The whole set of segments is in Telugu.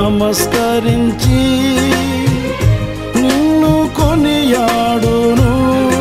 నమస్కరించి నిన్ను కొనియాడును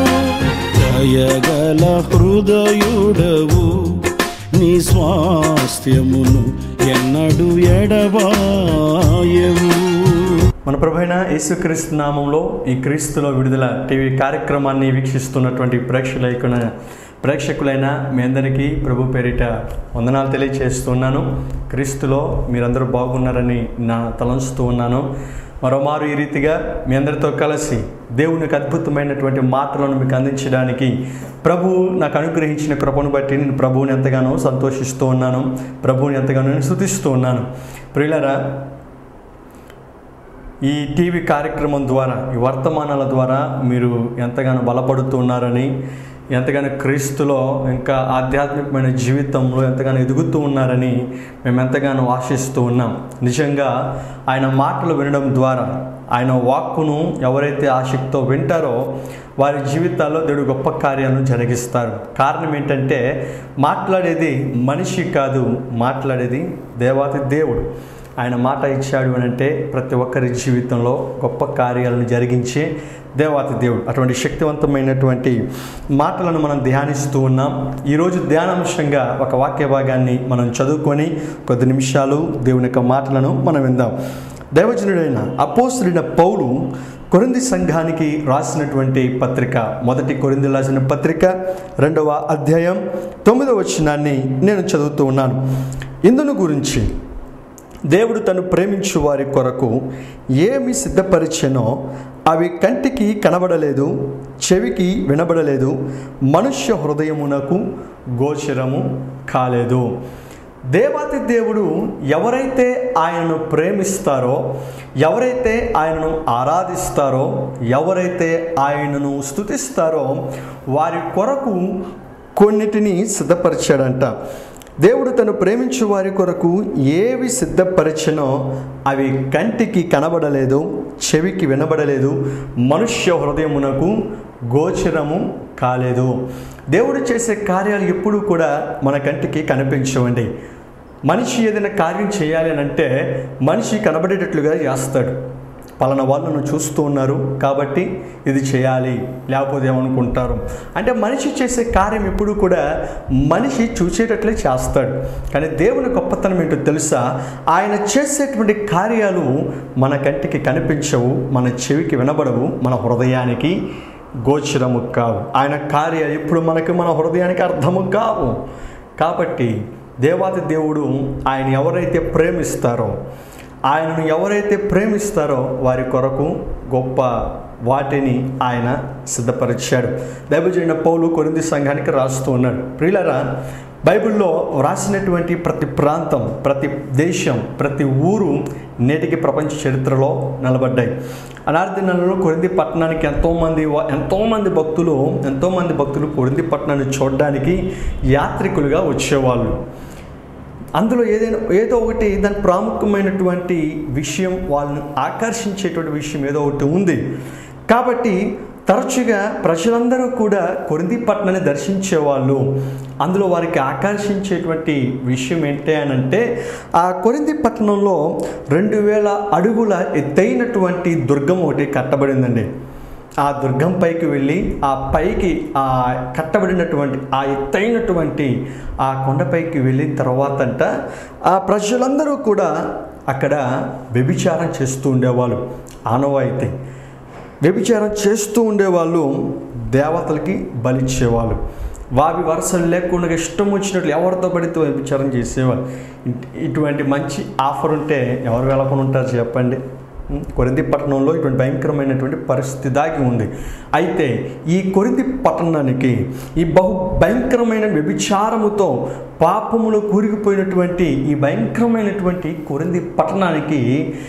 దయగల హృదయుడవు నీ స్వాస్థ్యమును ఎన్నడు ఎడబాయవు మన ప్రభైన యేసుక్రీస్తు నామంలో ఈ క్రీస్తులో విడుదల టీవీ కార్యక్రమాన్ని వీక్షిస్తున్నటువంటి ప్రేక్షకులైన ప్రేక్షకులైన మీ అందరికీ ప్రభు పేరిట వందనాలు తెలియజేస్తున్నాను క్రీస్తులో మీరందరూ బాగున్నారని నా తలంచుతూ ఉన్నాను మరోమారు ఈ రీతిగా మీ అందరితో కలిసి దేవునికి అద్భుతమైనటువంటి మాటలను మీకు అందించడానికి ప్రభు నాకు అనుగ్రహించిన కృపను బట్టి నేను ప్రభువుని ఎంతగానో సంతోషిస్తూ ఉన్నాను ప్రభువుని ఎంతగానో నేను స్థుతిస్తూ ఉన్నాను ప్రియులరా ఈ టీవీ కార్యక్రమం ద్వారా ఈ వర్తమానాల ద్వారా మీరు ఎంతగానో బలపడుతున్నారని ఎంతగానో క్రీస్తులో ఇంకా ఆధ్యాత్మికమైన జీవితంలో ఎంతగానో ఎదుగుతూ ఉన్నారని మేము ఎంతగానో ఆశిస్తూ ఉన్నాం నిజంగా ఆయన మాటలు వినడం ద్వారా ఆయన వాక్కును ఎవరైతే ఆసక్తితో వింటారో వారి జీవితాల్లో దేవుడు గొప్ప కార్యాలను జరిగిస్తారు కారణం ఏంటంటే మాట్లాడేది మనిషి కాదు మాట్లాడేది దేవాతి దేవుడు ఆయన మాట ఇచ్చాడు అని అంటే ప్రతి ఒక్కరి జీవితంలో గొప్ప కార్యాలను జరిగించే దేవాతి దేవుడు అటువంటి శక్తివంతమైనటువంటి మాటలను మనం ధ్యానిస్తూ ఉన్నాం ఈరోజు ధ్యానాంశంగా ఒక వాక్య భాగాన్ని మనం చదువుకొని కొద్ది నిమిషాలు దేవుని యొక్క మాటలను మనం విందాం దైవజనుడైన అపోస్తుడైన పౌలు కొరింది సంఘానికి రాసినటువంటి పత్రిక మొదటి కొరింది రాసిన పత్రిక రెండవ అధ్యాయం తొమ్మిదవ వచనాన్ని నేను చదువుతూ ఉన్నాను ఇందును గురించి దేవుడు తను ప్రేమించు వారి కొరకు ఏమి సిద్ధపరిచెనో అవి కంటికి కనబడలేదు చెవికి వినబడలేదు మనుష్య హృదయమునకు గోచరము కాలేదు దేవాతి దేవుడు ఎవరైతే ఆయనను ప్రేమిస్తారో ఎవరైతే ఆయనను ఆరాధిస్తారో ఎవరైతే ఆయనను స్థుతిస్తారో వారి కొరకు కొన్నిటిని సిద్ధపరిచాడంట దేవుడు తను ప్రేమించు వారి కొరకు ఏవి సిద్ధపరిచినో అవి కంటికి కనబడలేదు చెవికి వినబడలేదు మనుష్య హృదయమునకు గోచరము కాలేదు దేవుడు చేసే కార్యాలు ఎప్పుడూ కూడా మన కంటికి కనిపించవండి మనిషి ఏదైనా కార్యం చేయాలి అని అంటే మనిషి కనబడేటట్లుగా చేస్తాడు పలానా వాళ్ళను చూస్తూ ఉన్నారు కాబట్టి ఇది చేయాలి లేకపోతే ఏమనుకుంటారు అంటే మనిషి చేసే కార్యం ఎప్పుడు కూడా మనిషి చూసేటట్లే చేస్తాడు కానీ దేవుని గొప్పతనం ఏంటో తెలుసా ఆయన చేసేటువంటి కార్యాలు మన కంటికి కనిపించవు మన చెవికి వినబడవు మన హృదయానికి గోచరము కావు ఆయన కార్యాలు ఎప్పుడు మనకి మన హృదయానికి అర్థము కావు కాబట్టి దేవాది దేవుడు ఆయన ఎవరైతే ప్రేమిస్తారో ఆయనను ఎవరైతే ప్రేమిస్తారో వారి కొరకు గొప్ప వాటిని ఆయన సిద్ధపరిచాడు దైవజైన పౌలు కొరింది సంఘానికి రాస్తూ ఉన్నాడు ప్రియులరా బైబిల్లో రాసినటువంటి ప్రతి ప్రాంతం ప్రతి దేశం ప్రతి ఊరు నేటికి ప్రపంచ చరిత్రలో నిలబడ్డాయి అనార్థి నెలలో కొరింది పట్టణానికి ఎంతోమంది ఎంతోమంది భక్తులు ఎంతోమంది భక్తులు కొరింది పట్టణాన్ని చూడడానికి యాత్రికులుగా వచ్చేవాళ్ళు అందులో ఏదైనా ఏదో ఒకటి దాని ప్రాముఖ్యమైనటువంటి విషయం వాళ్ళని ఆకర్షించేటువంటి విషయం ఏదో ఒకటి ఉంది కాబట్టి తరచుగా ప్రజలందరూ కూడా కొరింది పట్టణాన్ని దర్శించేవాళ్ళు అందులో వారికి ఆకర్షించేటువంటి విషయం ఏంటి అని అంటే ఆ కొరింది పట్టణంలో రెండు వేల అడుగుల ఎత్తైనటువంటి దుర్గం ఒకటి కట్టబడిందండి ఆ దుర్గం పైకి వెళ్ళి ఆ పైకి ఆ కట్టబడినటువంటి ఆ ఎత్తైనటువంటి ఆ కొండపైకి వెళ్ళిన తర్వాతంట ఆ ప్రజలందరూ కూడా అక్కడ వ్యభిచారం చేస్తూ ఉండేవాళ్ళు ఆనవాయితీ వ్యభిచారం చేస్తూ ఉండేవాళ్ళు దేవతలకి బలిచ్చేవాళ్ళు వావి వరుసలు లేకుండా ఇష్టం వచ్చినట్లు ఎవరితో పడితే వ్యభిచారం చేసేవాళ్ళు ఇటువంటి మంచి ఆఫర్ ఉంటే ఎవరు వెళ్ళకుండా ఉంటారు చెప్పండి కొరింది పట్టణంలో ఇటువంటి భయంకరమైనటువంటి పరిస్థితి దాగి ఉంది అయితే ఈ కొరింది పట్టణానికి ఈ బహు భయంకరమైన వ్యభిచారముతో పాపములో కూరిగిపోయినటువంటి ఈ భయంకరమైనటువంటి కొరింది పట్టణానికి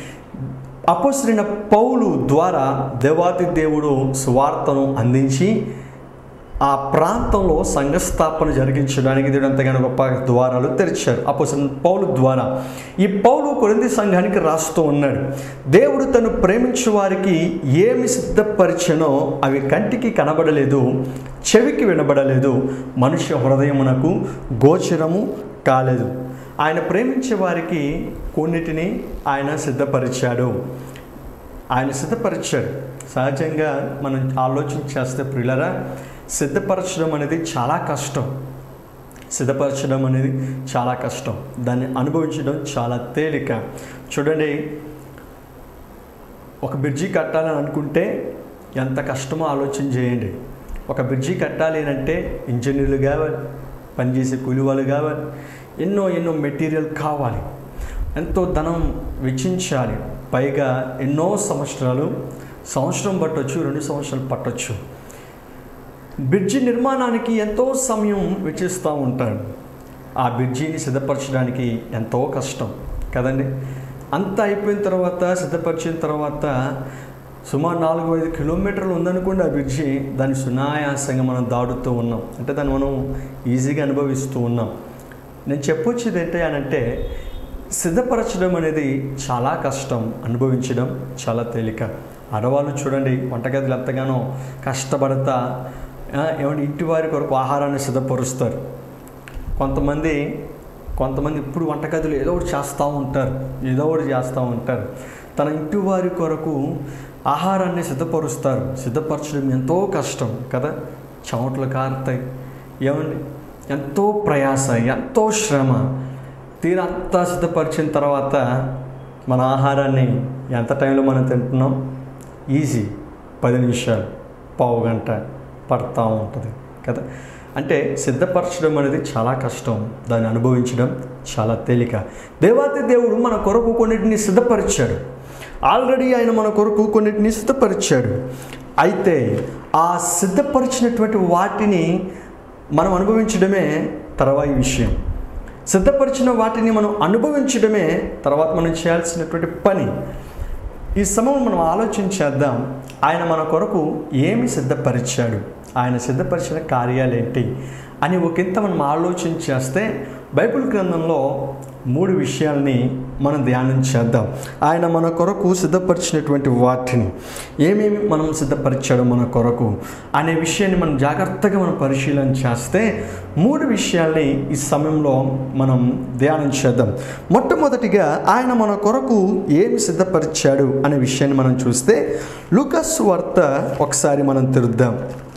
అపోసరైన పౌలు ద్వారా దేవాది దేవుడు సువార్తను అందించి ఆ ప్రాంతంలో సంఘస్థాపన జరిగించడానికి దేవుడు ఎంతగానో గొప్ప ద్వారాలు తెరిచారు అపోసిన పౌలు ద్వారా ఈ పౌలు కొరింది సంఘానికి రాస్తూ ఉన్నాడు దేవుడు తను ప్రేమించే వారికి ఏమి సిద్ధపరిచనో అవి కంటికి కనబడలేదు చెవికి వినబడలేదు మనుష్య హృదయమునకు గోచరము కాలేదు ఆయన ప్రేమించే వారికి కొన్నిటిని ఆయన సిద్ధపరిచాడు ఆయన సిద్ధపరిచాడు సహజంగా మనం ఆలోచన చేస్తే ప్రియులరా సిద్ధపరచడం అనేది చాలా కష్టం సిద్ధపరచడం అనేది చాలా కష్టం దాన్ని అనుభవించడం చాలా తేలిక చూడండి ఒక బ్రిడ్జి కట్టాలని అనుకుంటే ఎంత కష్టమో ఆలోచన చేయండి ఒక బ్రిడ్జి కట్టాలి అని అంటే ఇంజనీర్లు కావాలి పనిచేసే కూలి వాళ్ళు కావాలి ఎన్నో ఎన్నో మెటీరియల్ కావాలి ఎంతో ధనం వెచ్చించాలి పైగా ఎన్నో సంవత్సరాలు సంవత్సరం పట్టొచ్చు రెండు సంవత్సరాలు పట్టొచ్చు బ్రిడ్జి నిర్మాణానికి ఎంతో సమయం వెచ్చిస్తూ ఉంటాడు ఆ బ్రిడ్జిని సిద్ధపరచడానికి ఎంతో కష్టం కదండి అంతా అయిపోయిన తర్వాత సిద్ధపరిచిన తర్వాత సుమారు నాలుగు ఐదు కిలోమీటర్లు ఉందనుకోండి ఆ బ్రిడ్జి దాన్ని సునాయాసంగా మనం దాడుతూ ఉన్నాం అంటే దాన్ని మనం ఈజీగా అనుభవిస్తూ ఉన్నాం నేను చెప్పొచ్చేది ఏంటి అని అంటే సిద్ధపరచడం అనేది చాలా కష్టం అనుభవించడం చాలా తేలిక ఆడవాళ్ళు చూడండి వంటగదిలో ఎంతగానో కష్టపడతా ఆ, ఏమంటే ఇంటి వారి కొరకు ఆహారాన్ని సిద్ధపరుస్తారు కొంతమంది కొంతమంది ఇప్పుడు వంటగదిలో ఏదో ఒకటి చేస్తూ ఉంటారు ఏదో ఒకటి చేస్తూ ఉంటారు తన ఇంటి వారి కొరకు ఆహారాన్ని సిద్ధపరుస్తారు సిద్ధపరచడం ఎంతో కష్టం కదా చెమటలు కారుతాయి ఏమండి ఎంతో ప్రయాస ఎంతో శ్రమ తీరంతా సిద్ధపరిచిన తర్వాత మన ఆహారాన్ని ఎంత టైంలో మనం తింటున్నాం ఈజీ పది నిమిషాలు పావు గంట పడతా ఉంటుంది కదా అంటే సిద్ధపరచడం అనేది చాలా కష్టం దాన్ని అనుభవించడం చాలా తేలిక దేవాతి దేవుడు మన కొరకు కొన్నిటిని సిద్ధపరిచాడు ఆల్రెడీ ఆయన మన కొరకు కొన్నిటిని సిద్ధపరిచాడు అయితే ఆ సిద్ధపరిచినటువంటి వాటిని మనం అనుభవించడమే తర్వాయి విషయం సిద్ధపరిచిన వాటిని మనం అనుభవించడమే తర్వాత మనం చేయాల్సినటువంటి పని ఈ సమయంలో మనం ఆలోచన చేద్దాం ఆయన మన కొరకు ఏమి సిద్ధపరిచాడు ఆయన సిద్ధపరిచిన కార్యాలేంటి అని ఒకంత మనం ఆలోచన చేస్తే బైబిల్ గ్రంథంలో మూడు విషయాల్ని మనం ధ్యానం చేద్దాం ఆయన మన కొరకు సిద్ధపరిచినటువంటి వాటిని ఏమేమి మనం సిద్ధపరిచాడు మన కొరకు అనే విషయాన్ని మనం జాగ్రత్తగా మనం పరిశీలన చేస్తే మూడు విషయాల్ని ఈ సమయంలో మనం ధ్యానం చేద్దాం మొట్టమొదటిగా ఆయన మన కొరకు ఏమి సిద్ధపరిచాడు అనే విషయాన్ని మనం చూస్తే లూకస్ వార్త ఒకసారి మనం తెరుద్దాం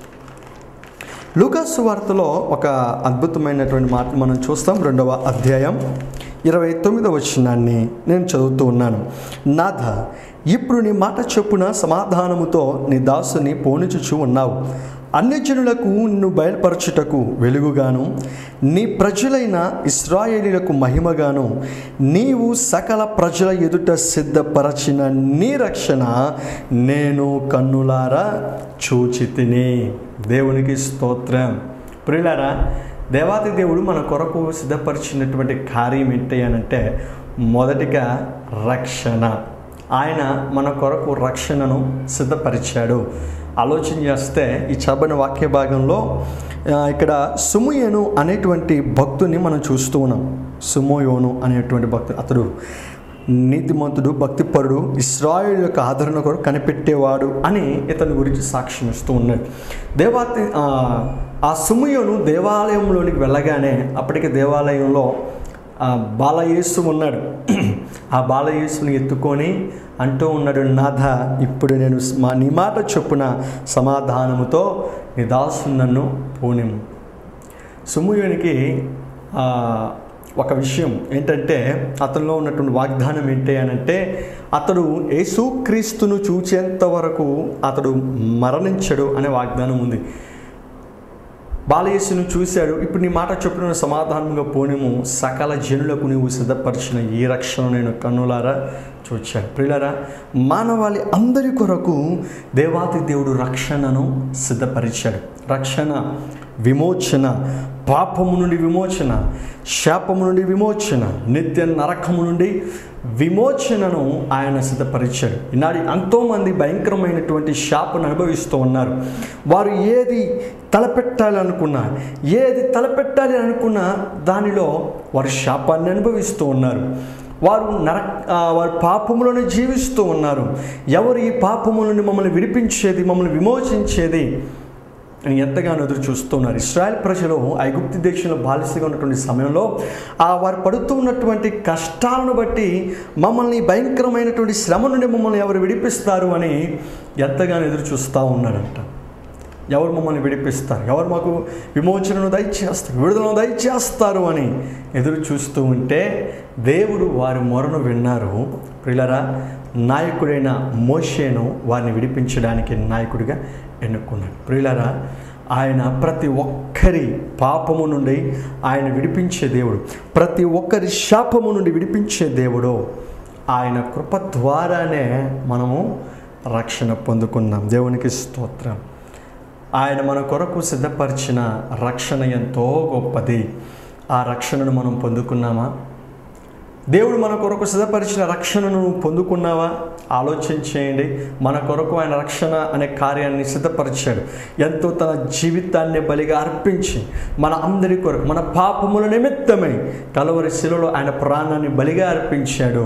లూకాసు వార్తలో ఒక అద్భుతమైనటువంటి మాట మనం చూస్తాం రెండవ అధ్యాయం ఇరవై తొమ్మిదవ వచనాన్ని నేను చదువుతూ ఉన్నాను నాథ ఇప్పుడు నీ మాట చొప్పున సమాధానముతో నీ దాసుని పోనిచుచు ఉన్నావు అన్యజనులకు నిన్ను బయలుపరచుటకు వెలుగుగాను నీ ప్రజలైన ఇస్రాయేలీలకు మహిమగాను నీవు సకల ప్రజల ఎదుట సిద్ధపరచిన నీ రక్షణ నేను కన్నులారా చూచి తిని దేవునికి స్తోత్రం ప్రియులారా దేవాది దేవుడు మన కొరకు సిద్ధపరిచినటువంటి కార్యం ఏంటి అని అంటే మొదటిగా రక్షణ ఆయన మన కొరకు రక్షణను సిద్ధపరిచాడు ఆలోచన చేస్తే ఈ చబని వాక్య భాగంలో ఆ, ఇక్కడ సుముయను అనేటువంటి భక్తుని మనం చూస్తూ ఉన్నాం సుమోయోను అనేటువంటి భక్తుడు అతడు నీతిమంతుడు భక్తిపరుడు ఇస్రాయేల్ యొక్క ఆదరణ కొరకు కనిపెట్టేవాడు అని ఇతని గురించి సాక్ష్యం ఇస్తూ ఉన్నాడు దేవాతి ఆ, ఆ సుమయోను దేవాలయంలోనికి వెళ్ళగానే అప్పటికి దేవాలయంలో ఆ బాలయేసు ఉన్నాడు ఆ బాలయేసుని ఎత్తుకొని అంటూ ఉన్నాడు నాథ ఇప్పుడు నేను మా నీ మాట చొప్పున సమాధానముతో నీ దాసు నన్ను పోనిము సుమయునికి ఆ, ఒక విషయం ఏంటంటే అతనిలో ఉన్నటువంటి వాగ్దానం ఏంటి అని అంటే అతడు యేసుక్రీస్తును చూచేంత వరకు అతడు మరణించడు అనే వాగ్దానం ఉంది బాలయేసును చూశాడు ఇప్పుడు నీ మాట చొప్పున సమాధానంగా పోనేము సకల జనులకు నీవు సిద్ధపరిచిన ఈ రక్షణ నేను కన్నులారా చూచాను ప్రియులారా మానవాళి అందరి కొరకు దేవాతి దేవుడు రక్షణను సిద్ధపరిచాడు రక్షణ విమోచన పాపము నుండి విమోచన శాపము నుండి విమోచన నిత్య నరకము నుండి విమోచనను ఆయన సిద్ధపరిచాడు ఈనాడు ఎంతోమంది భయంకరమైనటువంటి శాపను అనుభవిస్తూ ఉన్నారు వారు ఏది తలపెట్టాలి అనుకున్నా ఏది తలపెట్టాలి అనుకున్నా దానిలో వారు శాపాన్ని అనుభవిస్తూ ఉన్నారు వారు నర ఆ, వారు పాపములను జీవిస్తూ ఉన్నారు ఎవరు ఈ పాపముల నుండి మమ్మల్ని విడిపించేది మమ్మల్ని విమోచించేది అని ఎంతగానో ఎదురు చూస్తున్నారు ఇస్రాయల్ ప్రజలు ఐగుప్తు దేశంలో బాలిసగా ఉన్నటువంటి సమయంలో ఆ వారు పడుతూ ఉన్నటువంటి కష్టాలను బట్టి మమ్మల్ని భయంకరమైనటువంటి శ్రమ నుండి మమ్మల్ని ఎవరు విడిపిస్తారు అని ఎంతగానో ఎదురు చూస్తూ ఉన్నాడంట ఎవరు మమ్మల్ని విడిపిస్తారు ఎవరు మాకు విమోచనను దయచేస్తారు విడుదలను దయచేస్తారు అని ఎదురు చూస్తూ ఉంటే దేవుడు వారి మొరను విన్నారు ప్రిలరా నాయకుడైన మోషేను వారిని విడిపించడానికి నాయకుడిగా ఎన్నుకున్నాడు ప్రియులరా ఆయన ప్రతి ఒక్కరి పాపము నుండి ఆయన విడిపించే దేవుడు ప్రతి ఒక్కరి శాపము నుండి విడిపించే దేవుడు ఆయన కృప ద్వారానే మనము రక్షణ పొందుకున్నాం దేవునికి స్తోత్రం ఆయన మన కొరకు సిద్ధపరిచిన రక్షణ ఎంతో గొప్పది ఆ రక్షణను మనం పొందుకున్నామా దేవుడు మన కొరకు సిద్ధపరిచిన రక్షణను పొందుకున్నావా ఆలోచన చేయండి మన కొరకు ఆయన రక్షణ అనే కార్యాన్ని సిద్ధపరిచాడు ఎంతో తన జీవితాన్ని బలిగా అర్పించి మన అందరి కొరకు మన పాపముల నిమిత్తమై కలవరి శిలలో ఆయన ప్రాణాన్ని బలిగా అర్పించాడు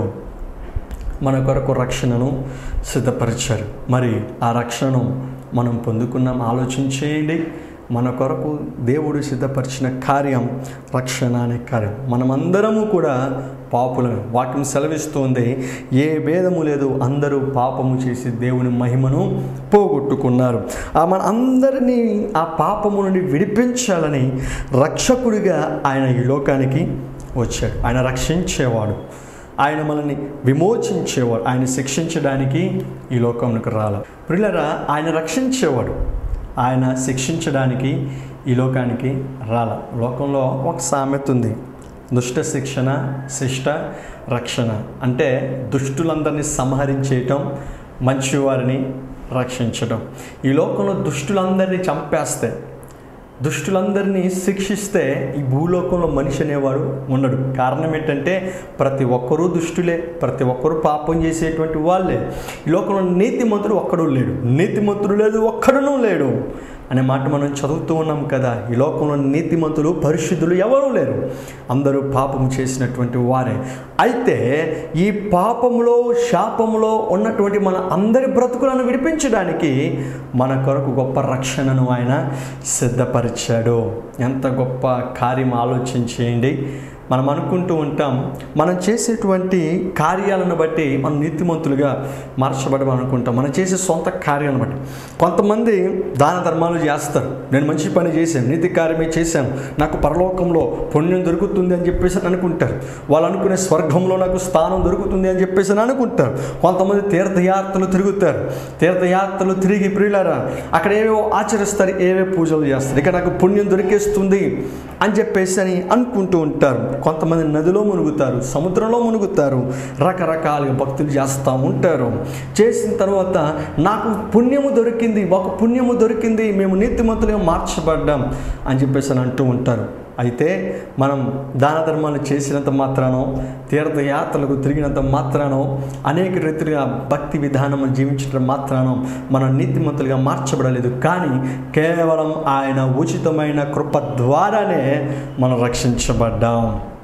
మన కొరకు రక్షణను సిద్ధపరిచారు మరి ఆ రక్షణను మనం పొందుకున్నాం ఆలోచన చేయండి మన కొరకు దేవుడు సిద్ధపరిచిన కార్యం రక్షణ అనే కార్యం మనమందరము కూడా పాపులమే వాక్యం సెలవిస్తుంది ఏ భేదము లేదు అందరూ పాపము చేసి దేవుని మహిమను పోగొట్టుకున్నారు ఆ మన అందరినీ ఆ పాపము నుండి విడిపించాలని రక్షకుడిగా ఆయన ఈ లోకానికి వచ్చాడు ఆయన రక్షించేవాడు ఆయన మనల్ని విమోచించేవాడు ఆయన శిక్షించడానికి ఈ లోకంలోకి రాల ప్రిల్లరా ఆయన రక్షించేవాడు ఆయన శిక్షించడానికి ఈ లోకానికి రాల లోకంలో ఒక సామెత ఉంది దుష్ట శిక్షణ శిష్ట రక్షణ అంటే దుష్టులందరినీ సంహరించేయటం మంచివారిని రక్షించటం ఈ లోకంలో దుష్టులందరినీ చంపేస్తే దుష్టులందరినీ శిక్షిస్తే ఈ భూలోకంలో మనిషి అనేవాడు ఉండడు కారణం ఏంటంటే ప్రతి ఒక్కరూ దుష్టులే ప్రతి ఒక్కరూ పాపం చేసేటువంటి వాళ్ళే ఈ లోకంలో నీతిమంతుడు ఒక్కడు లేడు నీతిమంతుడు లేదు ఒక్కడునూ లేడు అనే మాట మనం చదువుతూ ఉన్నాం కదా ఈ లోకంలో నీతిమంతులు పరిశుద్ధులు ఎవరూ లేరు అందరూ పాపం చేసినటువంటి వారే అయితే ఈ పాపములో శాపములో ఉన్నటువంటి మన అందరి బ్రతుకులను విడిపించడానికి మన కొరకు గొప్ప రక్షణను ఆయన సిద్ధపరిచాడు ఎంత గొప్ప కార్యం ఆలోచన చేయండి మనం అనుకుంటూ ఉంటాం మనం చేసేటువంటి కార్యాలను బట్టి మనం నీతిమంతులుగా మార్చబడమని అనుకుంటాం మనం చేసే సొంత కార్యాలను బట్టి కొంతమంది దాన ధర్మాలు చేస్తారు నేను మంచి పని చేశాను నీతి కార్యమే చేశాను నాకు పరలోకంలో పుణ్యం దొరుకుతుంది అని చెప్పేసి అని అనుకుంటారు వాళ్ళు అనుకునే స్వర్గంలో నాకు స్థానం దొరుకుతుంది అని చెప్పేసి అని అనుకుంటారు కొంతమంది తీర్థయాత్రలు తిరుగుతారు తీర్థయాత్రలు తిరిగి ప్రియులారా అక్కడ ఏవేవో ఆచరిస్తారు ఏవే పూజలు చేస్తారు ఇక నాకు పుణ్యం దొరికేస్తుంది అని చెప్పేసి అని అనుకుంటూ ఉంటారు కొంతమంది నదిలో మునుగుతారు సముద్రంలో మునుగుతారు రకరకాలుగా భక్తులు చేస్తూ ఉంటారు చేసిన తర్వాత నాకు పుణ్యము దొరికింది ఒక పుణ్యము దొరికింది మేము నీతిమంతులుగా మార్చబడ్డాం అని చెప్పేసి అని అంటూ ఉంటారు అయితే మనం దాన ధర్మాలు చేసినంత మాత్రానో తీర్థయాత్రలకు తిరిగినంత మాత్రానో అనేక రీతిగా భక్తి విధానం జీవించడం మాత్రానో మనం నీతిమంతులుగా మార్చబడలేదు కానీ కేవలం ఆయన ఉచితమైన కృప ద్వారానే మనం రక్షించబడ్డాం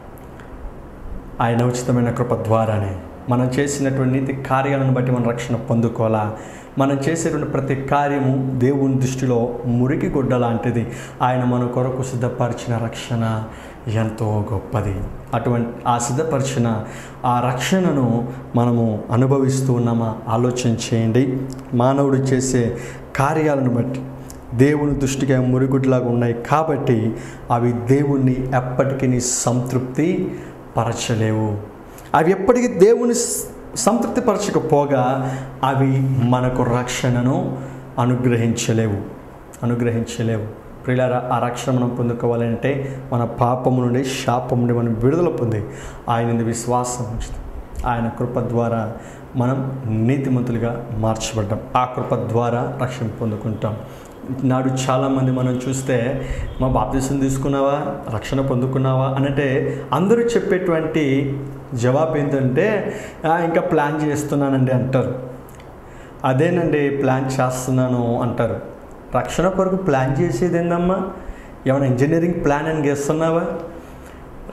ఆయన ఉచితమైన కృప ద్వారానే మనం చేసినటువంటి నీతి కార్యాలను బట్టి మనం రక్షణ పొందుకోవాలా మనం చేసేటువంటి ప్రతి కార్యము దేవుని దృష్టిలో మురికి గుడ్డ లాంటిది ఆయన మన కొరకు సిద్ధపరిచిన రక్షణ ఎంతో గొప్పది అటువంటి ఆ సిద్ధపరిచిన ఆ రక్షణను మనము అనుభవిస్తూ ఉన్నామా ఆలోచన చేయండి మానవుడు చేసే కార్యాలను బట్టి దేవుని దృష్టిగా మురుగుడ్లాగా ఉన్నాయి కాబట్టి అవి దేవుణ్ణి ఎప్పటికీ సంతృప్తి పరచలేవు అవి ఎప్పటికీ దేవుని సంతృప్తి పరచకపోగా అవి మనకు రక్షణను అనుగ్రహించలేవు అనుగ్రహించలేవు ప్రియులారా ఆ రక్షణ మనం పొందుకోవాలంటే మన పాపము నుండి శాపం నుండి మనం విడుదల పొంది ఆయన విశ్వాసం ఉంచుతాం ఆయన కృప ద్వారా మనం నీతిమంతులుగా మార్చబడ్డాం ఆ కృప ద్వారా రక్షణ పొందుకుంటాం నాడు చాలామంది మనం చూస్తే మా బాప్తీసం తీసుకున్నావా రక్షణ పొందుకున్నావా అనంటే అందరూ చెప్పేటువంటి జవాబు ఏంటంటే "ఆ, ఇంకా ప్లాన్ చేస్తున్నానండి అంటారు అదేనండి ప్లాన్ చేస్తున్నాను అంటారు రక్షణ కొరకు ప్లాన్ చేసేది ఏందమ్మా ఏమైనా ఇంజనీరింగ్ ప్లాన్ అని చేస్తున్నావా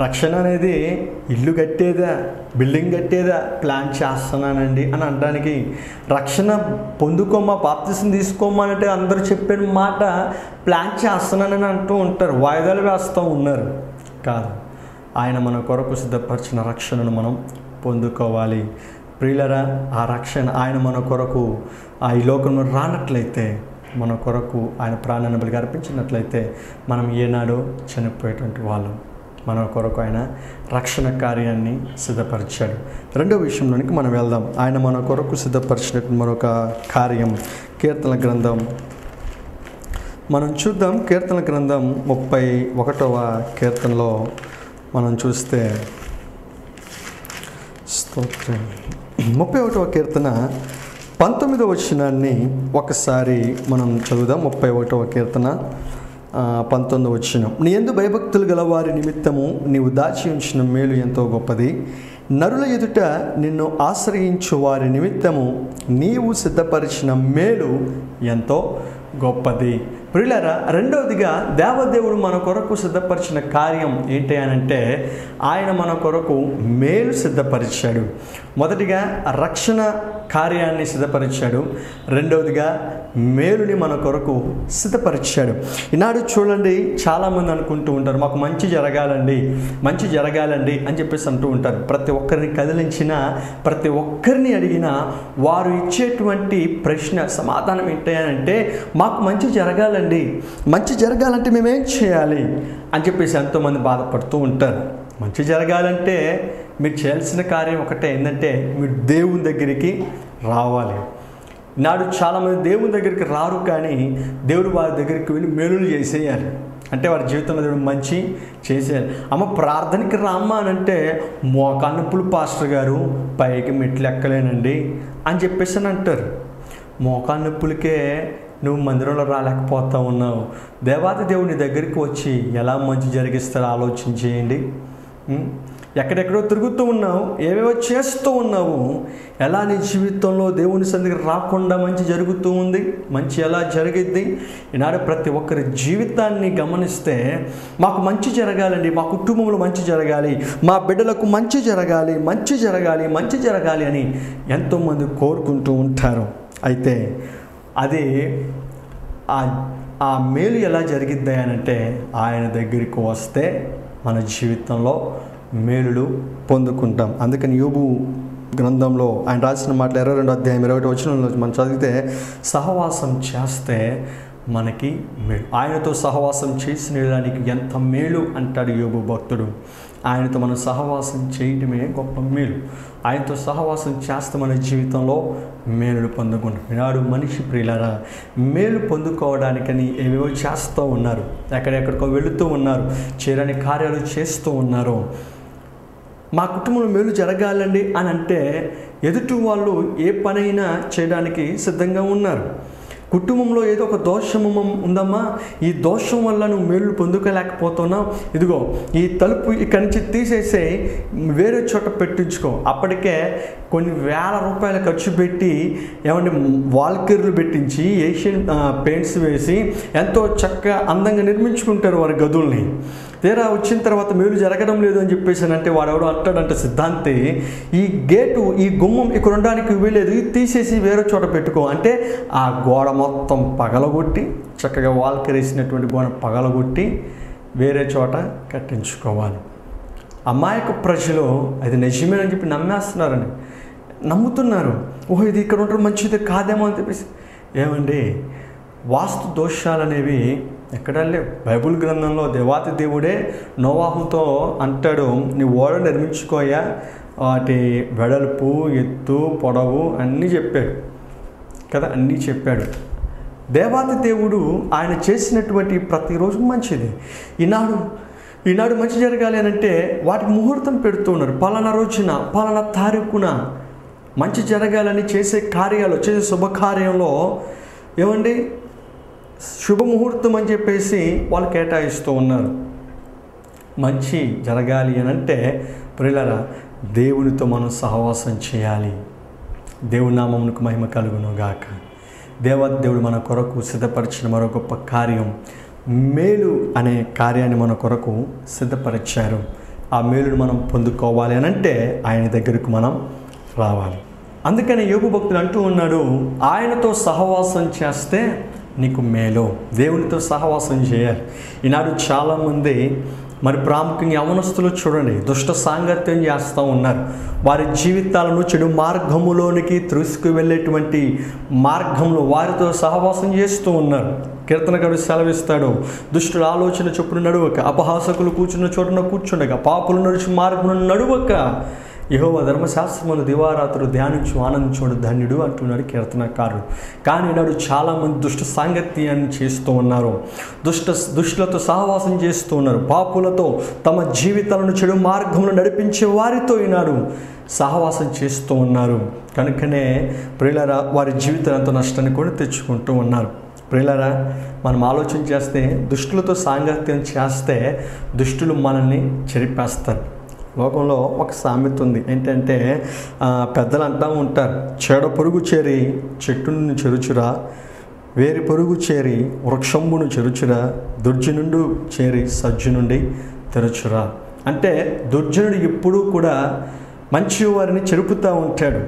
రక్షణ అనేది ఇల్లు కట్టేదా బిల్డింగ్ కట్టేదా ప్లాన్ చేస్తున్నానండి అని అనడానికి రక్షణ పొందుకోమా బాప్తిసం తీసుకోమా అంటే అందరూ చెప్పిన మాట ప్లాన్ చేస్తున్నానని అంటూ ఉంటారు వాయిదాలు వేస్తూ ఉన్నారు కాదు ఆయన మన కొరకు సిద్ధపరిచిన రక్షణను మనం పొందుకోవాలి ప్రియులరా ఆ రక్షణ ఆయన మన కొరకు ఆ ఈ లోకంలో రానట్లయితే మన కొరకు ఆయన ప్రాణాన్ని బలిగా అర్పించినట్లయితే మనం ఏనాడో చనిపోయేటువంటి వాళ్ళం మన కొరకు ఆయన రక్షణ కార్యాన్ని సిద్ధపరిచాడు రెండో విషయంలోనికి మనం వెళ్దాం ఆయన మన కొరకు సిద్ధపరిచినటువంటి మరొక కార్యం కీర్తన గ్రంథం మనం చూద్దాం కీర్తన గ్రంథం ముప్పై ఒకటవ కీర్తనలో మనం చూస్తే స్తోత్రం ముప్పై ఒకటవ కీర్తన పంతొమ్మిదవ వచనాన్ని ఒకసారి మనం చదువుదాం ముప్పై ఒకటవ కీర్తన ఆ, పంతొమ్మిదవ వచనం నీ ఎందు భయభక్తులు గల వారి నిమిత్తము నీవు దాచి ఉంచిన మేలు ఎంతో గొప్పది నరుల ఎదుట నిన్ను ఆశ్రయించు వారి నిమిత్తము నీవు సిద్ధపరిచిన మేలు ఎంతో గొప్పది ప్రియులరా రెండవదిగా దేవదేవుడు మన కొరకు సిద్ధపరిచిన కార్యం ఏంటి అని అంటే ఆయన మన కొరకు మేలు సిద్ధపరిచాడు మొదటిగా రక్షణ కార్యాన్ని సిద్ధపరిచాడు రెండవదిగా మేలుని మన కొరకు సిద్ధపరిచాడు ఈనాడు చూడండి చాలామంది అనుకుంటూ ఉంటారు మాకు మంచి జరగాలండి మంచి జరగాలండి అని చెప్పేసి అంటూ ఉంటారు ప్రతి ఒక్కరిని కదిలించిన ప్రతి ఒక్కరిని అడిగినా వారు ఇచ్చేటువంటి ప్రశ్న సమాధానం ఏంటంటే మాకు మంచి జరగాలండి మంచి జరగాలంటే మేమేం చేయాలి అని చెప్పేసి ఎంతోమంది బాధపడుతూ ఉంటారు మంచి జరగాలంటే మీరు చేయాల్సిన కార్యం ఒకటే ఏంటంటే మీరు దేవుని దగ్గరికి రావాలి నాడు చాలామంది దేవుని దగ్గరికి రారు కానీ దేవుడు వారి దగ్గరికి వెళ్ళి మేలులు చేసేయాలి అంటే వారి జీవితంలో దేవుడు మంచి చేసేయాలి అమ్మ ప్రార్థనకి రామ్మా అని అంటే మోకాన్నప్పులు పాస్టర్ గారు పైకి మెట్లు ఎక్కలేనండి అని చెప్పేసి అని అంటారు మోకాళ్ళ నొప్పులకే నువ్వు మందిరంలో రాలేకపోతా ఉన్నావు దేవాది దేవుని దగ్గరికి వచ్చి ఎలా మంచి జరిగిస్తారో ఆలోచన చేయండి ఉం? ఎక్కడెక్కడో తిరుగుతూ ఉన్నావు ఏవేవో చేస్తూ ఉన్నావు ఎలా నీ జీవితంలో దేవుని సందికి రాకుండా మంచి జరుగుతూ ఉంది మంచి ఎలా జరిగిద్ది ఈనాడు ప్రతి ఒక్కరి జీవితాన్ని గమనిస్తే మాకు మంచి జరగాలండి మా కుటుంబంలో మంచి జరగాలి మా బిడ్డలకు మంచి జరగాలి మంచి జరగాలి మంచి జరగాలి అని ఎంతోమంది కోరుకుంటూ ఉంటారు అయితే అది ఆ ఆ మేలు ఎలా జరిగిద్ది అని అంటే ఆయన దగ్గరికి వస్తే మన జీవితంలో మేలులు పొందుకుంటాం అందుకని యోబు గ్రంథంలో ఆయన రాసిన మాటలు ఇరవై రెండు అధ్యాయం ఇరవై ఒకటి వచనంలో మనం చదివితే సహవాసం చేస్తే మనకి మేలు ఆయనతో సహవాసం చేసిన దానికి ఎంత మేలు అంటాడు యోబు భక్తుడు ఆయనతో మనం సహవాసం చేయటమే గొప్ప మేలు ఆయనతో సహవాసం చేస్తే మన జీవితంలో మేలులు పొందుకుంటాం ఈనాడు మనిషి ప్రియులారా మేలు పొందుకోవడానికని ఏవేవో చేస్తూ ఉన్నారు ఎక్కడెక్కడికో వెళుతూ ఉన్నారు చేరని కార్యాలు చేస్తూ ఉన్నారు మా కుటుంబంలో మేలు జరగాలండి అని అంటే ఎదుటి వాళ్ళు ఏ పనైనా చేయడానికి సిద్ధంగా ఉన్నారు కుటుంబంలో ఏదో ఒక దోషము ఉందమ్మా ఈ దోషం వల్ల నువ్వు మేలు పొందుకోలేకపోతున్నావు ఇదిగో ఈ తలుపు ఇక్కడి నుంచి తీసేసే వేరే చోట పెట్టించుకో అప్పటికే కొన్ని వేల రూపాయలు ఖర్చు పెట్టి ఏమంటే వాల్కీర్లు పెట్టించి ఏషియన్ పెయింట్స్ వేసి ఎంతో చక్కగా అందంగా నిర్మించుకుంటారు వారి గదుల్ని తీరా వచ్చిన తర్వాత మేలు జరగడం లేదు అని చెప్పేసి అంటే వాడెవడో అంటాడంటే సిద్ధాంతి ఈ గేటు ఈ గుమ్మం ఇక్కడ ఉండడానికి వీలేదు ఇది తీసేసి వేరే చోట పెట్టుకో అంటే ఆ గోడ మొత్తం పగలగొట్టి చక్కగా వాల్కరేసినటువంటి గోడ పగలగొట్టి వేరే చోట కట్టించుకోవాలి అమాయక ప్రజలు అది నిజమేనని చెప్పి నమ్మేస్తున్నారని నమ్ముతున్నారు ఓహో ఇది ఇక్కడ ఉండడం మంచిది కాదేమో అని చెప్పేసి ఏమండి వాస్తు దోషాలు అనేవి ఎక్కడా లేవు బైబుల్ గ్రంథంలో దేవాతి దేవుడే నోవాహుతో అంటాడు నీ ఓడ నిర్మించుకోయా వాటి వెడల్పు ఎత్తు పొడవు అన్నీ చెప్పాడు కదా అన్నీ చెప్పాడు దేవాతి దేవుడు ఆయన చేసినటువంటి ప్రతిరోజు మంచిది ఈనాడు ఈనాడు మంచి జరగాలి అని అంటే వాటికి ముహూర్తం పెడుతున్నారు పలానా రోజున పలానా తారీఖున మంచి జరగాలని చేసే కార్యాలు చేసే శుభకార్యంలో ఏమండి శుభముహూర్తం అని చెప్పేసి వాళ్ళు కేటాయిస్తూ ఉన్నారు మంచి జరగాలి అని అంటే ప్రియులరా దేవునితో మనం సహవాసం చేయాలి దేవుని నామమునకు మహిమ కలుగును గాక దేవదేవుడు మన కొరకు సిద్ధపరిచిన మరో గొప్ప కార్యం మేలు అనే కార్యాన్ని మన కొరకు సిద్ధపరిచారు ఆ మేలును మనం పొందుకోవాలి అని అంటే ఆయన దగ్గరకు మనం రావాలి అందుకని యోగు భక్తులు అంటూ ఉన్నాడు ఆయనతో సహవాసం చేస్తే నీకు మేలు దేవునితో సహవాసం చేయాలి ఈనాడు చాలామంది మరి ప్రాముఖ్యంగా యవనస్తులు చూడండి దుష్ట సాంగత్యం చేస్తూ ఉన్నారు వారి జీవితాలను చెడు మార్గములోనికి త్రుసుకు వెళ్ళేటువంటి మార్గంలో వారితో సహవాసం చేస్తూ ఉన్నారు కీర్తనగాడు సెలవిస్తాడు దుష్టుల ఆలోచన చొప్పున నడువక అపహాసకులు కూర్చున్న చోటున కూర్చుండగా పాపులు నడిచి మార్గమును నడువక యహోవ ధర్మశాస్త్రములు దివారాత్రులు ధ్యానించు ఆనందించుడు ధన్యుడు అంటున్నాడు కీర్తనకారుడు కానీ నాడు చాలామంది దుష్ట సాంగత్యాన్ని చేస్తూ ఉన్నారు దుష్ట దుష్టులతో సహవాసం చేస్తూ ఉన్నారు పాపులతో తమ జీవితాలను చెడు మార్గంలో నడిపించే వారితో ఈనాడు సహవాసం చేస్తూ ఉన్నారు కనుకనే ప్రియులరా వారి జీవితం ఎంతో నష్టాన్ని కూడా తెచ్చుకుంటూ ఉన్నారు ప్రియులరా మనం ఆలోచన చేస్తే దుష్టులతో సాంగత్యం చేస్తే దుష్టులు మనల్ని చెరిపేస్తారు లోకంలో ఒక సామెత ఉంది ఏంటంటే ఆ, పెద్దలు అంటూ ఉంటారు చెడ పొరుగు చేరి చెట్టు నుండి చెరుచురా వేరి పొరుగు చేరి వృక్షంబును చెరుచురా దుర్జనుండు చేరి సజ్జు నుండి తెరచురా అంటే దుర్జనుడు ఎప్పుడూ కూడా మంచి వారిని చెరుపుతూ ఉంటాడు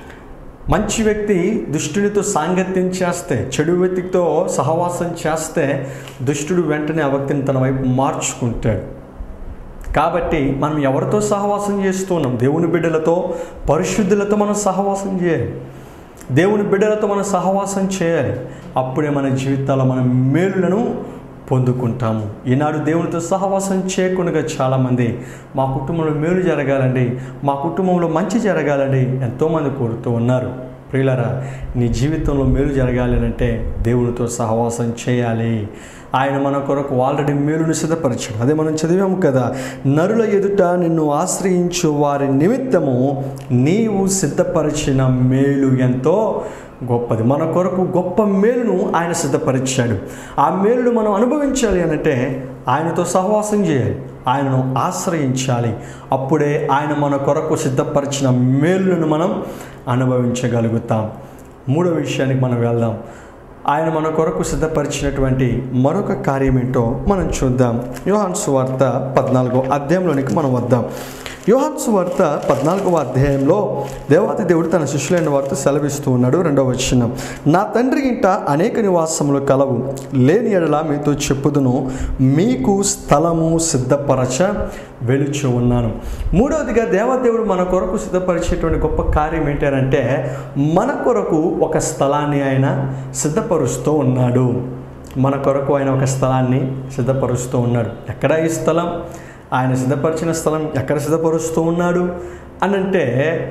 మంచి వ్యక్తి దుష్టునితో సాంగత్యం చేస్తే చెడు వ్యక్తితో సహవాసం చేస్తే దుష్టుడు వెంటనే ఆ వ్యక్తిని తన వైపు మార్చుకుంటాడు కాబట్టి మనం ఎవరితో సహవాసం చేస్తున్నాం దేవుని బిడ్డలతో పరిశుద్ధులతో మనం సహవాసం చేయాలి దేవుని బిడ్డలతో మనం సహవాసం చేయాలి అప్పుడే మన జీవితాల్లో మనం మేలులను పొందుకుంటాము ఈనాడు దేవునితో సహవాసం చేయకుండా చాలామంది మా కుటుంబంలో మేలు జరగాలండి మా కుటుంబంలో మంచి జరగాలండి ఎంతోమంది కోరుతూ ఉన్నారు ప్రియులరా నీ జీవితంలో మేలు జరగాలి అని అంటే దేవునితో సహవాసం చేయాలి ఆయన మన కొరకు ఆల్రెడీ మేలును సిద్ధపరిచాడు అదే మనం చదివాము కదా నరుల ఎదుట నిన్ను ఆశ్రయించు వారి నిమిత్తము నీవు సిద్ధపరిచిన మేలు ఎంతో గొప్పది మన కొరకు గొప్ప మేలును ఆయన సిద్ధపరిచాడు ఆ మేలును మనం అనుభవించాలి అనంటే ఆయనతో సహవాసం చేయాలి ఆయనను ఆశ్రయించాలి అప్పుడే ఆయన మన కొరకు సిద్ధపరిచిన మేలును మనం అనుభవించగలుగుతాం మూడో విషయానికి మనం వెళ్దాం ఆయన మన కొరకు సిద్ధపరిచినటువంటి మరొక కార్యం ఏంటో మనం చూద్దాం యోహాన్ సువార్త పద్నాలుగో అధ్యాయంలోనికి మనం వద్దాం యోహాన్ సువార్త పద్నాలుగవ అధ్యాయంలో దేవాది దేవుడు తన శిష్యులైన వారితో సెలవిస్తూ ఉన్నాడు రెండవ వచనం నా తండ్రి ఇంట అనేక నివాసములు కలవు లేని ఎడల మీతో చెప్పుదును మీకు స్థలము సిద్ధపరచ వెలుచు ఉన్నాను మూడవదిగా దేవదేవుడు మన కొరకు సిద్ధపరిచేటువంటి గొప్ప కార్యం ఏంటంటే మన కొరకు ఒక స్థలాన్ని ఆయన సిద్ధపరుస్తూ ఉన్నాడు మన కొరకు ఆయన ఒక స్థలాన్ని సిద్ధపరుస్తూ ఉన్నాడు ఎక్కడ ఈ స్థలం ఆయన సిద్ధపరిచిన స్థలం ఎక్కడ సిద్ధపరుస్తూ ఉన్నాడు అని అంటే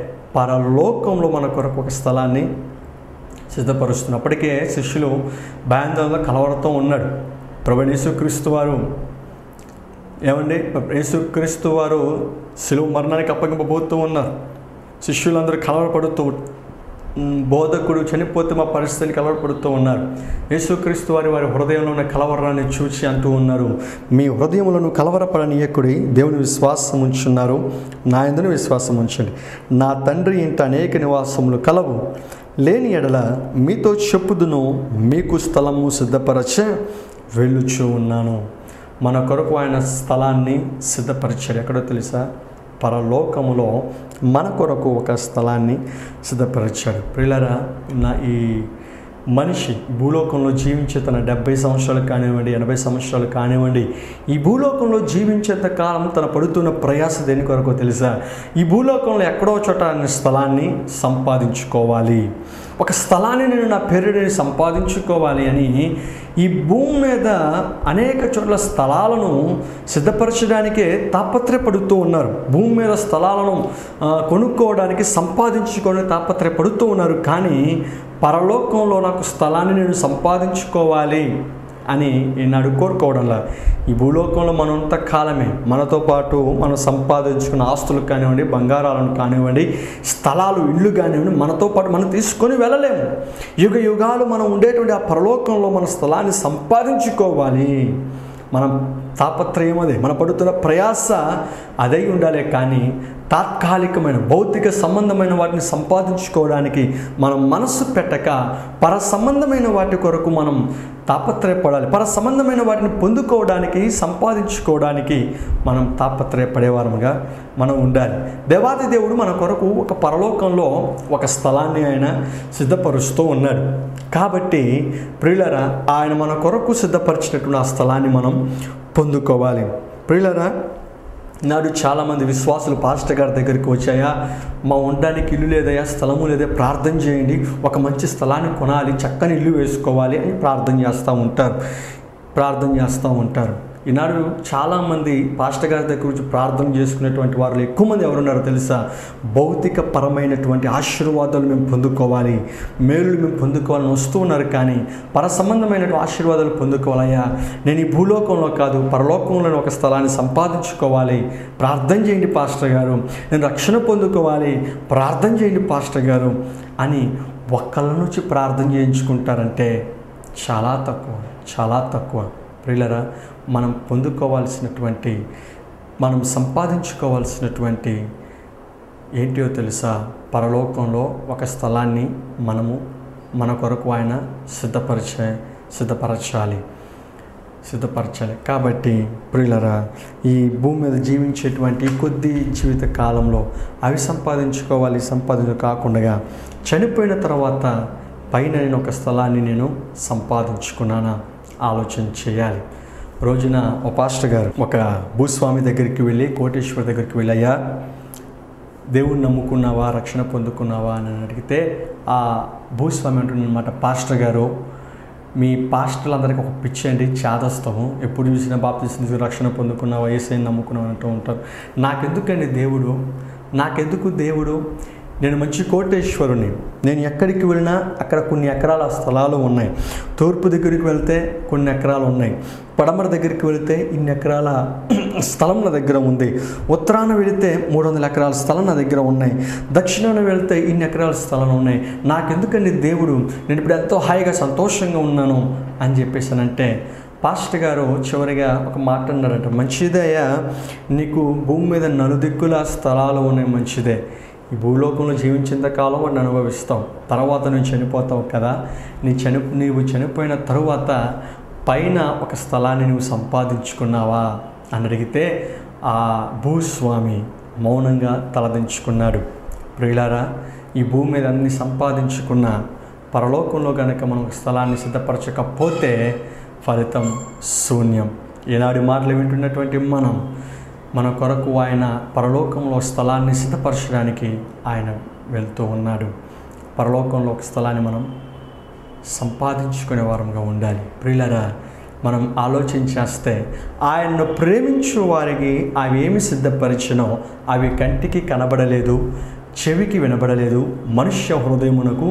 పరలోకంలో మన కొరకు ఒక స్థలాన్ని సిద్ధపరుస్తున్న అప్పటికే శిష్యులు భయాందోళనలో కలవడుతూ ఉన్నాడు ప్రభు యేసుక్రీస్తు వారు ఏమండి యేసుక్రీస్తు వారు శిలువ మరణానికి అప్పగింపబోతూ ఉన్నారు శిష్యులందరూ కలవరపడుతూ "ఉమ్, బోధకుడు చనిపోతే మా పరిస్థితిని కలవరపడుతూ ఉన్నారు యేసుక్రీస్తు వారి వారి హృదయంలో ఉన్న కలవరాన్ని చూచి అంటూ ఉన్నారు మీ హృదయములను కలవరపడనీయకుడి దేవుని విశ్వాసం ఉంచున్నారు నా ఎందును విశ్వాసం ఉంచండి నా తండ్రి ఇంట అనేక నివాసములు కలవు లేని ఎడల మీతో చెప్పుదును మీకు స్థలము సిద్ధపరచ వెళ్ళుచూ ఉన్నాను మన కొరకు ఆయన స్థలాన్ని సిద్ధపరిచాడు ఎక్కడో తెలుసా పరలోకములో మన కొరకు ఒక స్థలాన్ని సిద్ధపరిచాడు ప్రియులరా నా ఈ మనిషి భూలోకంలో జీవించే తన డెబ్బై సంవత్సరాలు కానివ్వండి ఎనభై సంవత్సరాలు కానివ్వండి ఈ భూలోకంలో జీవించేంత కాలం తన పడుతున్న ప్రయాస దేని కొరకు తెలుసా ఈ భూలోకంలో ఎక్కడో చోట ఆయన స్థలాన్ని సంపాదించుకోవాలి ఒక స్థలాన్ని నేను నా పేరుని సంపాదించుకోవాలి అని ఈ భూమి మీద అనేక చోట్ల స్థలాలను సిద్ధపరచడానికే తాపత్రయపడుతూ ఉన్నారు భూమి మీద స్థలాలను ఆ, కొనుక్కోవడానికి సంపాదించుకోవడానికి తాపత్రయపడుతూ ఉన్నారు కానీ పరలోకంలో నాకు స్థలాన్ని నేను సంపాదించుకోవాలి అని ఈనాడు కోరుకోవడంలా ఈ భూలోకంలో మనంత కాలమే మనతో పాటు మనం సంపాదించుకున్న ఆస్తులు కానివ్వండి బంగారాలను కానివ్వండి స్థలాలు ఇళ్ళు కానివ్వండి మనతో పాటు మనం తీసుకొని వెళ్ళలేము యుగ యుగాలు మనం ఉండేటువంటి ఆ పరలోకంలో మన స్థలాన్ని సంపాదించుకోవాలి మనం తాపత్రయం అదే మన పడుతున్న ప్రయాస అదై ఉండాలి కానీ తాత్కాలికమైన భౌతిక సంబంధమైన వాటిని సంపాదించుకోవడానికి మనం మనస్సు పెట్టక పర సంబంధమైన వాటి కొరకు మనం తాపత్రయపడాలి పర సంబంధమైన వాటిని పొందుకోవడానికి సంపాదించుకోవడానికి మనం తాపత్రయపడేవారముగా మనం ఉండాలి దేవాది దేవుడు మన కొరకు ఒక పరలోకంలో ఒక స్థలాన్ని ఆయన సిద్ధపరుస్తూ ఉన్నాడు కాబట్టి ప్రియులరా ఆయన మన కొరకు సిద్ధపరిచినటువంటి ఆ స్థలాన్ని మనం పొందుకోవాలి ప్రియులరా నాడు చాలామంది విశ్వాసులు పాస్టర్ గారి దగ్గరికి వచ్చాయా మా ఉండడానికి ఇల్లు లేదయా స్థలము లేదే ప్రార్థన చేయండి ఒక మంచి స్థలాన్ని కొనాలి చక్కని ఇల్లు వేసుకోవాలి అని ప్రార్థన చేస్తూ ఉంటారు ప్రార్థన చేస్తూ ఉంటారు ఈనాడు చాలామంది పాస్టర్ గారి దగ్గర నుంచి ప్రార్థన చేసుకునేటువంటి వారు ఎక్కువ మంది ఎవరున్నారో తెలుసా భౌతిక పరమైనటువంటి ఆశీర్వాదాలు మేము పొందుకోవాలి మేలులు మేము పొందుకోవాలని వస్తూ ఉన్నారు కానీ పర సంబంధమైనటువంటి ఆశీర్వాదాలు పొందుకోవాలయ్యా నేను ఈ భూలోకంలో కాదు పరలోకంలో ఒక స్థలాన్ని సంపాదించుకోవాలి ప్రార్థన చేయండి పాస్టర్ గారు నేను రక్షణ పొందుకోవాలి ప్రార్థన చేయండి పాస్టర్ గారు అని ఒక్కళ్ళ నుంచి ప్రార్థన చేయించుకుంటారంటే చాలా తక్కువ చాలా తక్కువ ప్రియులరా మనం పొందుకోవాల్సినటువంటి మనం సంపాదించుకోవాల్సినటువంటి ఏంటో తెలుసా పరలోకంలో ఒక స్థలాన్ని మనము మన కొరకు ఆయన సిద్ధపరిచే సిద్ధపరచాలి సిద్ధపరచాలి కాబట్టి ప్రియులరా ఈ భూమి మీద జీవించేటువంటి కొద్ది జీవిత కాలంలో అవి సంపాదించుకోవాలి సంపాదించు కాకుండా చనిపోయిన తర్వాత పైన నేను ఒక స్థలాన్ని నేను సంపాదించుకున్నానా ఆలోచన చేయాలి రోజున ఒక పాస్టర్ గారు ఒక భూస్వామి దగ్గరికి వెళ్ళి కోటేశ్వర్ దగ్గరికి వెళ్ళయ్యా దేవుణ్ణి నమ్ముకున్నావా రక్షణ పొందుకున్నావా అని అడిగితే ఆ భూస్వామి అంటున్నమాట పాస్టర్ గారు మీ పాస్టర్లందరికీ ఒక పిచ్చి అండి చేదస్తాము ఎప్పుడు చూసినా బాప్తీసిన రక్షణ పొందుకున్నావా ఏసైని నమ్ముకున్నావు అంటూ ఉంటారు నాకెందుకండి దేవుడు నాకెందుకు దేవుడు నేను మంచి కోటేశ్వరుని నేను ఎక్కడికి వెళ్ళినా అక్కడ కొన్ని ఎకరాల స్థలాలు ఉన్నాయి తూర్పు దగ్గరికి వెళ్తే కొన్ని ఎకరాలు ఉన్నాయి పడమర దగ్గరికి వెళితే ఇన్ని ఎకరాల స్థలం నా దగ్గర ఉంది ఉత్తరాన వెళితే మూడు వందల ఎకరాల స్థలం నా దగ్గర ఉన్నాయి దక్షిణాన వెళితే ఇన్ని ఎకరాల స్థలం ఉన్నాయి నాకెందుకండి దేవుడు నేను ఇప్పుడు ఎంతో హాయిగా సంతోషంగా ఉన్నాను అని చెప్పేసానంటే పాస్టర్ గారు చివరిగా ఒక మాట అన్నారంట మంచిదయ్యా నీకు భూమి మీద నలుదిక్కుల స్థలాలు ఉన్నాయి మంచిదే ఈ భూలోకంలో జీవించేంత కాలం వాటిని అనుభవిస్తావు తర్వాత నువ్వు చనిపోతావు కదా నీ చని నీవు చనిపోయిన తరువాత పైన ఒక స్థలాన్ని నువ్వు సంపాదించుకున్నావా అని అడిగితే ఆ భూస్వామి మౌనంగా తలదించుకున్నాడు ప్రియులారా ఈ భూమి మీద అన్ని సంపాదించుకున్న పరలోకంలో కనుక మనం ఒక స్థలాన్ని సిద్ధపరచకపోతే ఫలితం శూన్యం ఈనాడు మాటలు వింటున్నటువంటి మనం మన కొరకు ఆయన పరలోకంలో స్థలాన్ని సిద్ధపరచడానికి ఆయన వెళ్తూ ఉన్నాడు పరలోకంలో ఒక స్థలాన్ని మనం సంపాదించుకునే వారంగా ఉండాలి ప్రియులరా మనం ఆలోచించేస్తే ఆయన్ను ప్రేమించు వారికి అవి ఏమి సిద్ధపరిచినో అవి కంటికి కనబడలేదు చెవికి వినబడలేదు మనుష్య హృదయమునకు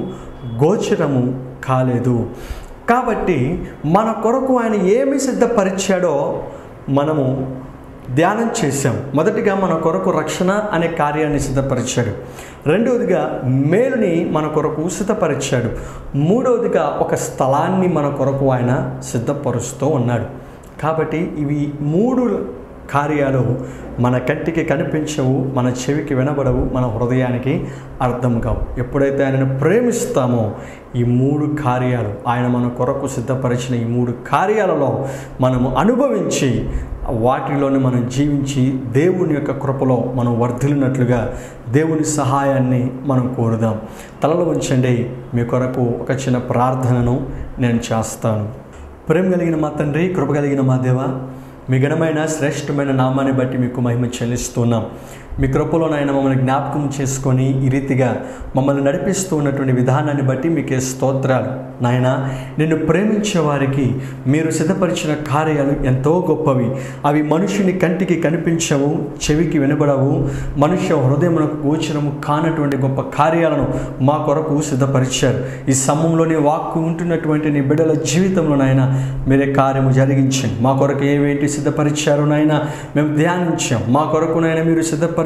గోచరము కాలేదు కాబట్టి మన కొరకు ఆయన ఏమి సిద్ధపరిచాడో మనము ధ్యానం చేశాం మొదటిగా మన కొరకు రక్షణ అనే కార్యాన్ని సిద్ధపరిచాడు రెండవదిగా మేలుని మన కొరకు సిద్ధపరిచాడు మూడవదిగా ఒక స్థలాన్ని మన కొరకు ఆయన సిద్ధపరుస్తూ ఉన్నాడు కాబట్టి ఇవి మూడు కార్యాలు మన కంటికి కనిపించవు మన చెవికి వినబడవు మన హృదయానికి అర్థం కావు ఎప్పుడైతే ఆయనను ప్రేమిస్తామో ఈ మూడు కార్యాలు ఆయన మన కొరకు సిద్ధపరిచిన ఈ మూడు కార్యాలలో మనము అనుభవించి వాటిలోనే మనం జీవించి దేవుని యొక్క కృపలో మనం వర్ధిల్లినట్లుగా దేవుని సహాయాన్ని మనం కోరుదాం తలలో ఉంచండి మీ కొరకు ఒక చిన్న ప్రార్థనను నేను చేస్తాను ప్రేమ కలిగిన మా తండ్రి కృప కలిగిన మా దేవ మీ ఘనమైన శ్రేష్టమైన నామాన్ని బట్టి మీకు మహిమ చెల్లిస్తున్నాం మీ కృపలో నాయన మమ్మల్ని జ్ఞాపకం చేసుకొని ఈ రీతిగా మమ్మల్ని నడిపిస్తూ ఉన్నటువంటి విధానాన్ని బట్టి మీకే స్తోత్రాలు నాయన నిన్ను ప్రేమించే వారికి మీరు సిద్ధపరిచిన కార్యాలు ఎంతో గొప్పవి అవి మనుషుని కంటికి కనిపించవు చెవికి వినబడవు మనుష్య హృదయమునకు గోచరము కానటువంటి గొప్ప కార్యాలను మా కొరకు సిద్ధపరిచారు ఈ సమయంలోని వాక్కు ఉంటున్నటువంటి నీ బిడ్డల జీవితంలో నాయన మీరే కార్యము జరిగించండి మా కొరకు ఏవేంటి సిద్ధపరిచారు నాయన మేము ధ్యానించాం మా కొరకు నాయన మీరు సిద్ధపరిచిన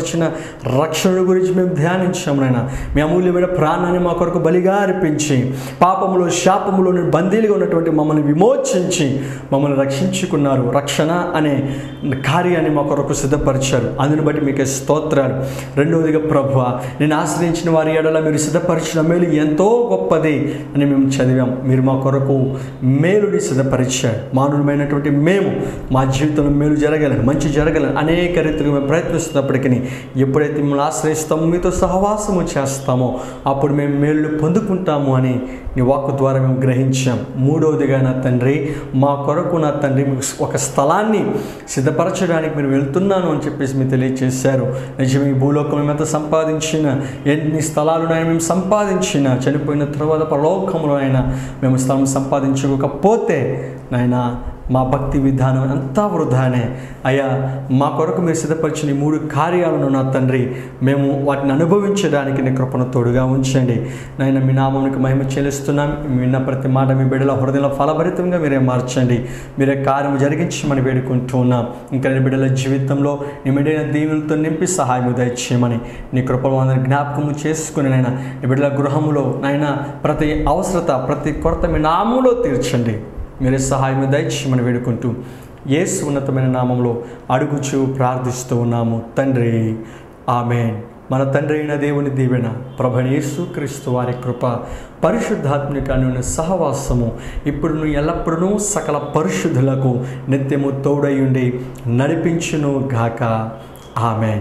సిద్ధపరిచిన రక్షణ గురించి మేము ధ్యానించాము నాయన మీ అమూల్యమైన ప్రాణాన్ని మా కొరకు బలిగా అర్పించి పాపములో శాపములో బందీలుగా ఉన్నటువంటి మమ్మల్ని విమోచించి మమ్మల్ని రక్షించుకున్నారు రక్షణ అనే కార్యాన్ని మా కొరకు సిద్ధపరిచారు అందుని బట్టి మీకే స్తోత్రాలు రెండవదిగా ప్రభు నేను ఆశ్రయించిన వారి ఎడల మీరు సిద్ధపరిచిన మేలు ఎంతో గొప్పది అని మేము చదివాం మీరు మా కొరకు మేలుని సిద్ధపరిచారు మానవులమైనటువంటి మేము మా జీవితంలో మేలు జరగాలని మంచి జరగాలని అనేక రీతిగా మేము ప్రయత్నిస్తున్నప్పటికీ ఎప్పుడైతే మిమ్మల్ని ఆశ్రయిస్తామో మీతో సహవాసము చేస్తామో అప్పుడు మేము మేలు పొందుకుంటాము అని నీ వాక్కు ద్వారా మేము గ్రహించాం మూడవదిగా నా తండ్రి మా కొరకు నా తండ్రి మీకు ఒక స్థలాన్ని సిద్ధపరచడానికి మీరు వెళ్తున్నాను అని చెప్పేసి మీరు తెలియజేశారు నిజమే ఈ భూలోకం మేము ఎంత సంపాదించిన ఎన్ని స్థలాలు నాయన మేము సంపాదించిన చనిపోయిన తర్వాత పరలోకంలో అయినా మేము స్థలం సంపాదించుకోకపోతే నాయన మా భక్తి విధానం అంతా వృధానే అయ్యా మా కొరకు మీరు సిద్ధపరిచిన ఈ మూడు కార్యాలను నా తండ్రి మేము వాటిని అనుభవించడానికి నీ కృపను తోడుగా ఉంచండి నాయన మీ నామానికి మహిమ చెల్లిస్తున్నాం మీ విన్న ప్రతి మాట మీ బిడ్డల హృదయంలో ఫలభరితంగా మీరే మార్చండి మీరే కార్యం జరిగించమని వేడుకుంటూ ఉన్నాం ఇంకా నీ బిడ్డల జీవితంలో నీ మిడైన దీవులతో నింపి సహాయం దయచేయమని నీ కృపలో అందరి జ్ఞాపకము చేసుకుని నాయన నీ బిడ్డల గృహంలో నాయన ప్రతి అవసరత ప్రతి కొరత మీ నామంలో తీర్చండి మీరే సహాయం దయచేయమని వేడుకుంటూ యేసు ఉన్నతమైన నామంలో అడుగుచు ప్రార్థిస్తూ ఉన్నాము తండ్రి ఆమెన్ మన తండ్రి అయిన దేవుని దీవెన ప్రభనేసు క్రీస్తు వారి కృప పరిశుద్ధాత్మిక అను సహవాసము ఇప్పుడు ఎల్లప్పుడూ సకల పరిశుద్ధులకు నిత్యము తోడయుండి నడిపించును గాక ఆమెన్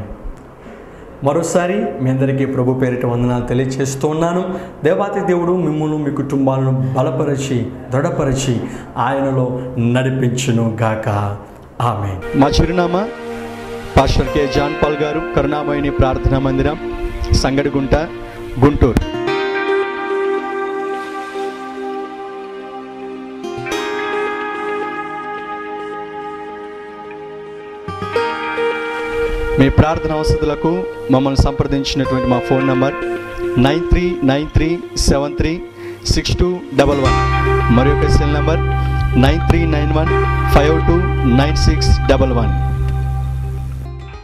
మరోసారి మీ అందరికీ ప్రభు పేరిట వందనాలు తెలియజేస్తూ ఉన్నాను దేవాతి దేవుడు మిమ్మల్ని మీ కుటుంబాలను బలపరిచి దృఢపరిచి ఆయనలో నడిపించును గాక ఆమె మా చిరునామా పాస్టర్ కె జాన్ పాల్ గారు కరుణామయుని ప్రార్థనా మందిరం సంగడిగుంట గుంటూరు మీ ప్రార్థన అవసరాలకు మమ్మల్ని సంప్రదించినటువంటి మా phone number nine three nine three seven three six two double one మరి యొక్క cell number nine three nine one five two nine six double one